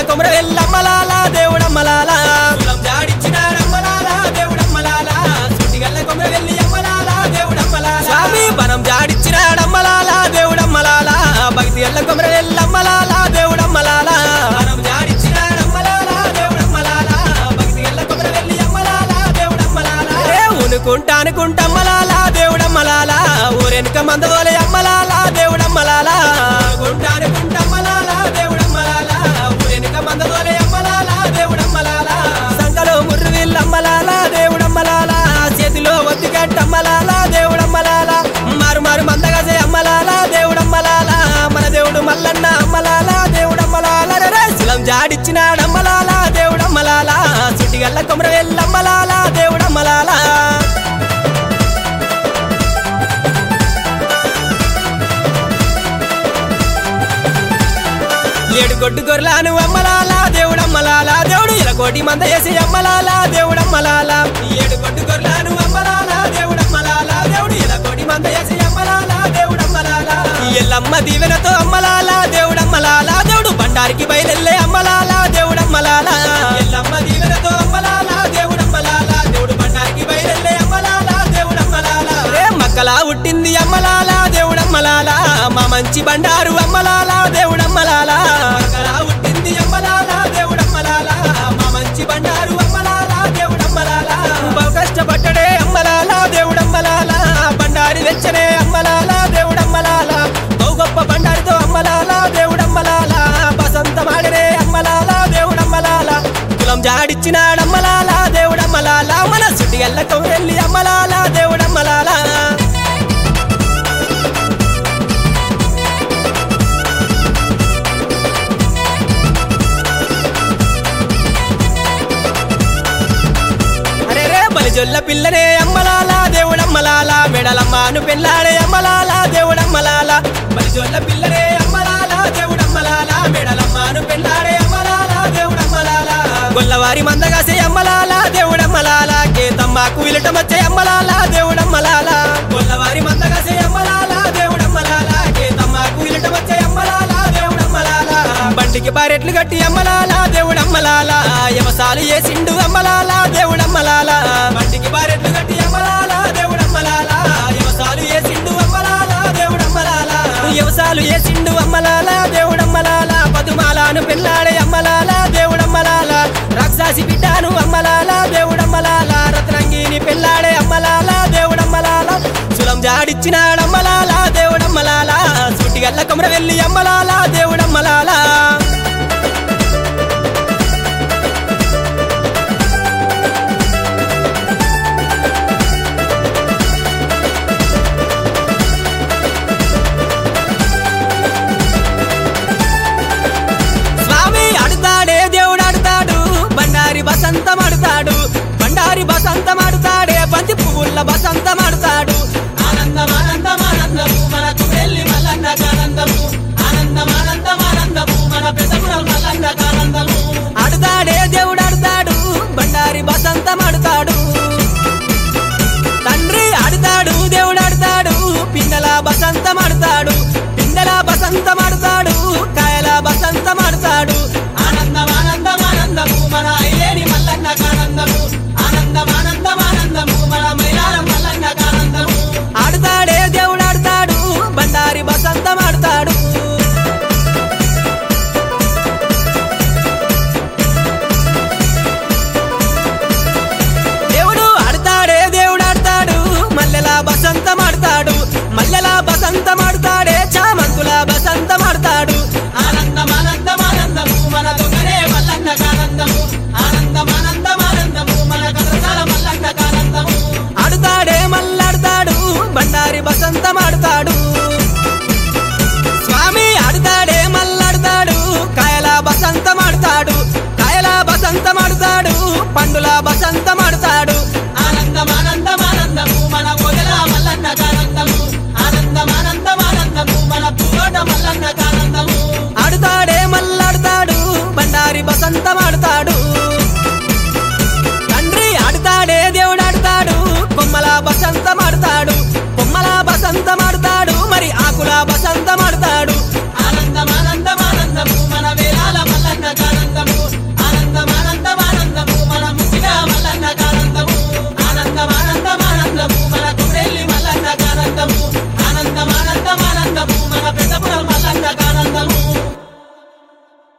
కొమర వెళ్ళమ్మలాలా దేవుడమ్మలాలా కులం జాడిచ్చినాడమ్మలాలా దేవుడమ్మలాలా సుట్టిగల్ల కొమర వెళ్ళి అమ్మలాలా దేవుడమ్మలాలా స్వామి బనం జాడిచ్చినాడమ్మలాలా దేవుడమ్మలాలా భక్తి ఎల్ల కొమర వెళ్ళమ్మలాలా దేవుడమ్మలాలా బనం జాడిచ్చినాడమ్మలాలా దేవుడమ్మలాలా భక్తి ఎల్ల కొమర వెళ్ళి అమ్మలాలా దేవుడమ్మలాలా ఏ ఉనుకుంటా అనుకుంటమ్మలాలా దేవుడమ్మలాలా ఊరెనక మందవోలే అమ్మలాలా దేవుడమ్మలాలా గుంటా అనుకుంటమ్మలాలా దేవుడమ్మలాలా ఊరెనక మందవోలే అమ్మలాలా దేవుడమ్మలాలా సంకలో ముర్రు వీళ్ళమ్మలాలా దేవుడమ్మలాలా చేతిలో ఒత్తి కట్టమ్మలాలా దేవుడమ్మలాలా మారు మారు మందగసే అమ్మలాలా దేవుడమ్మలాలా మన దేవుడు మల్లన్న అమ్మలాలా దేవుడమ్మలాలా రే శిలం జాడిచ్చినాడమ్మలాలా దేవుడమ్మలాలా సుటిగల్ల కొమర వెళ్ళమ్మలాలా దేవుడమ్మలాలా ఏడు గొడ్డు గొర్రెలను అమ్మలాలా దేవుడమ్మలాలా దేవుడు ఇలా కోటి మంద వేసి అమ్మలాలా దేవుడమ్మలాలా ఏడు గొడ్డు గొర్రెలను అమ్మలాలా దేవుడమ్మలాలా దేవుడు ఇలా కోటి మంద వేసి అమ్మలాలా దేవుడమ్మలాలా ఎల్లమ్మ దీవెనతో అమ్మలాలా దేవుడమ్మలాలా దేవుడు బండారికి బయలెల్లే అమ్మలాలా దేవుడమ్మలాలా ఎల్లమ్మ దీవెనతో అమ్మలాలా దేవుడమ్మలాలా దేవుడు బండారికి బయలెల్లే అమ్మలాలా దేవుడమ్మలాలా రే మక్కలా పుట్టింది అమ్మలాలా దేవుడమ్మలాలా మా మంచి బండారు అమ్మలాలా దేవుడమ్మలాలా మక్కలా పుట్టింది అమ్మలాలా దేవుడమ్మలాలా మా మంచి బండారు అమ్మలాలా దేవుడమ్మలాలా బహు కష్టపడ్డడే అమ్మలాలా దేవుడమ్మలాలా బండారి వెచ్చనే అమ్మలాలా దేవుడమ్మలాలా బహు గొప్ప బండారితో అమ్మలాలా దేవుడమ్మలాలా బసంతమాడనే అమ్మలాలా దేవుడమ్మలాలా కులం జాడిచ్చినాడమ్మలాలా దేవుడమ్మలాలా మన సుటి ఎల్లకం వెళ్ళి అమ్మలాలా దేవుడమ్మలాలా అరే రే బలిజొల్ల పిల్లనే అమ్మలాలా దేవుడమ్మలాలా మెడలమ్మాను పెళ్ళాడే అమ్మలాలా దేవుడమ్మలాలా బలిజొల్ల పిల్లనే అమ్మలాలా దేవుడమ్మలాలా మెడలమ్మాను పెళ్ళాడే అమ్మలాలా దేవుడమ్మలాలా గొల్లవారి మందగాసే అమ్మలాలా దేవుడమ్మలాలా కేతమ్మకు విలటమచ్చే అమ్మలాలా దేవుడమ్మలాలా గొల్లవారి మందగాసే అమ్మలాలా దేవుడమ్మలాలా కేతమ్మకు విలటమచ్చే అమ్మలాలా దేవుడమ్మలాలా బండికి బారెట్లు కట్టి అమ్మలాలా దేవుడమ్మలాలా యవసాలు ఏసిండు అమ్మలాలా దేవుడమ్మలాలా బండికి బారెట్లు కట్టి అమ్మలాలా దేవుడమ్మలాలా యవసాలు ఏసిండు అమ్మలాలా దేవుడమ్మలాలా యవసాలు ఏసిండు అమ్మలాలా దేవుడమ్మలాలా పదుమాలాను పెళ్ళాడే అమ్మలాలా దేవుడమ్మలాలా రాక్షసి బిడ్డాను అమ్మలాలా దేవుడమ్మలాలా రత్నంగిని పెళ్ళాడే అమ్మలాలా దేవుడమ్మలాలా సులం జాడిచ్చినాడమ్మలాలా దేవుడమ్మలాలా సుటిగల్ల కొమర వెళ్ళి అమ్మలాలా దేవుడమ్మలాలా స్వామి అడుతాడే దేవుడు అడుతాడు బండారి బసంతం అడుతాడు బండారి బసంతం అడుతాడే బంతి పువ్వుల బసంతం అడుతాడు ఆనందం ఆనందం ఆనందము మనకు వెళ్ళి మల్లన్నకు ఆనందము ఆనందం ఆనందం ఆనందము మన పెద్దపురం మల్లన్నకు ఆనందము అడుతాడే దేవుడు అడుతాడు బండారి బసంతం అడుతాడు తండ్రి అడుతాడు దేవుడు అడుతాడు పిన్నెల బసంతం అడుతాడు పిన్నెల బసంతం అడుతాడు కాయల బసంతం అడుతాడు ఆనందం ఆనందం ఆనందము మన అయ్యేని మల్లన్నకు ఆనందము ఆనందం ఆనందం ఆనందము మన మైలారం మల్లన్నకు ఆనందము ఆడుతాడే దేవుడు ఆడుతాడు బండారి బసంతం ఆడుతాడు దేవుడు ఆడతాడే దేవుడు ఆడతాడు మల్లెల బసంతం ఆడతాడు మల్లెల బసంతం ఆడతాడే చామంతుల బసంతం ఆడతాడు ఆనందం ఆనందం ఆనందము మన దొంగనే మల్లన్నకు ఆనందము ఆనందం ఆనందం ఆనందము మన కథసాల మల్లన్నకు ఆనందము ఆడుతాడే మల్లాడతాడు బండారి బసంతం ఆడతాడు స్వామి ఆడుతాడే మల్లాడతాడు కాయల బసంతం ఆడతాడు కాయల బసంతం ఆడతాడు పండుల బసంతం